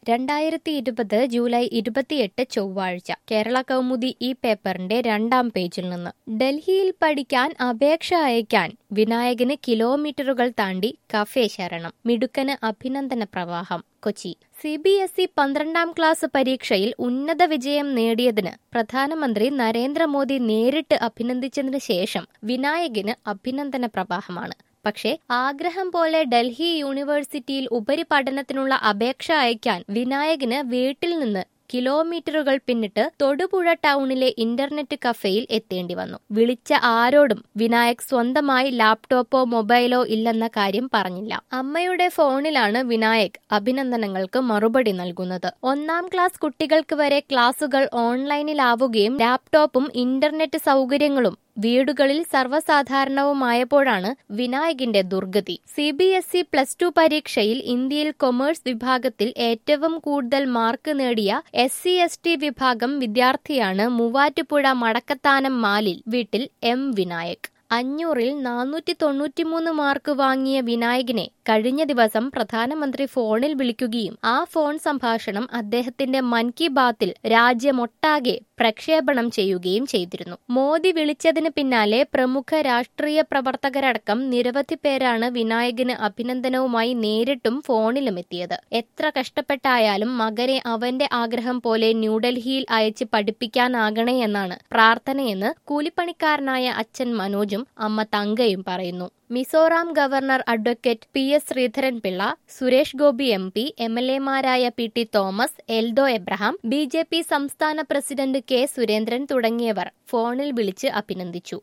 രണ്ടായിരത്തി ഇരുപത് ജൂലൈ ഇരുപത്തിയെട്ട് ചൊവ്വാഴ്ച കേരള കൗമുദി ഈ പേപ്പറിന്റെ രണ്ടാം പേജിൽ നിന്ന് ഡൽഹിയിൽ പഠിക്കാൻ അപേക്ഷ അയക്കാൻ വിനായകന് കിലോമീറ്ററുകൾ താണ്ടി കഫേ ശരണം മിടുക്കന് അഭിനന്ദന പ്രവാഹം Kochi C B S E പന്ത്രണ്ടാം ക്ലാസ് പരീക്ഷയിൽ ഉന്നത വിജയം നേടിയതിന് പ്രധാനമന്ത്രി നരേന്ദ്രമോദി നേരിട്ട് അഭിനന്ദിച്ചതിനു ശേഷം വിനായകന് അഭിനന്ദന പ്രവാഹമാണ് പക്ഷേ ആഗ്രഹം പോലെ ഡൽഹി യൂണിവേഴ്സിറ്റിയിൽ ഉപരിപഠനത്തിനുള്ള അപേക്ഷ അയക്കാൻ വിനായകന് വീട്ടിൽ നിന്ന് കിലോമീറ്ററുകൾ പിന്നിട്ട് തൊടുപുഴ ടൗണിലെ ഇന്റർനെറ്റ് കഫേയിൽ എത്തേണ്ടി വന്നു വിളിച്ച ആരോടും വിനായക് സ്വന്തമായി ലാപ്ടോപ്പോ മൊബൈലോ ഇല്ലെന്ന കാര്യം പറഞ്ഞില്ല അമ്മയുടെ ഫോണിലാണ് വിനായക് അഭിനന്ദനങ്ങൾക്ക് മറുപടി നൽകുന്നത് ഒന്നാം ക്ലാസ് കുട്ടികൾക്ക് വരെ ക്ലാസുകൾ ഓൺലൈനിലാവുകയും ലാപ്ടോപ്പും ഇന്റർനെറ്റ് സൗകര്യങ്ങളും വീടുകളിൽ സർവ്വസാധാരണവുമായപ്പോഴാണ് വിനായകിന്റെ ദുർഗതി C B S E plus two പരീക്ഷയിൽ ഇന്ത്യയിൽ കൊമേഴ്സ് വിഭാഗത്തിൽ ഏറ്റവും കൂടുതൽ മാർക്ക് നേടിയ എസ് സി എസ് ടി വിഭാഗം വിദ്യാർത്ഥിയാണ് മൂവാറ്റുപുഴ മടക്കത്താനം മാലിൽ വീട്ടിൽ എം വിനായക് അഞ്ഞൂറിൽ നാനൂറ്റി തൊണ്ണൂറ്റിമൂന്ന് മാർക്ക് വാങ്ങിയ വിനായകിനെ കഴിഞ്ഞ ദിവസം പ്രധാനമന്ത്രി ഫോണിൽ വിളിക്കുകയും ആ ഫോൺ സംഭാഷണം അദ്ദേഹത്തിന്റെ മൻ കി ബാത്തിൽ രാജ്യമൊട്ടാകെ പ്രക്ഷേപണം ചെയ്യുകയും ചെയ്തിരുന്നു മോദി വിളിച്ചതിന് പിന്നാലെ പ്രമുഖ രാഷ്ട്രീയ പ്രവർത്തകരടക്കം നിരവധി പേരാണ് വിനായകന് അഭിനന്ദനവുമായി നേരിട്ടും ഫോണിലും എത്തിയത് എത്ര കഷ്ടപ്പെട്ടായാലും മകനെ അവന്റെ ആഗ്രഹം പോലെ ന്യൂഡൽഹിയിൽ അയച്ച് പഠിപ്പിക്കാനാകണേ എന്നാണ് പ്രാർത്ഥനയെന്ന് കൂലിപ്പണിക്കാരനായ അച്ഛൻ മനോജും അമ്മ തങ്കയും പറയുന്നു Mizoram governor advocate P S Sreedharan Pillai Suresh Gopi M P M L എമാരായ P T Thomas Eldho Abraham B J P സംസ്ഥാന പ്രസിഡന്റ് കെ സുരേന്ദ്രൻ തുടങ്ങിയവർ ഫോണിൽ വിളിച്ച് അഭിനന്ദിച്ചു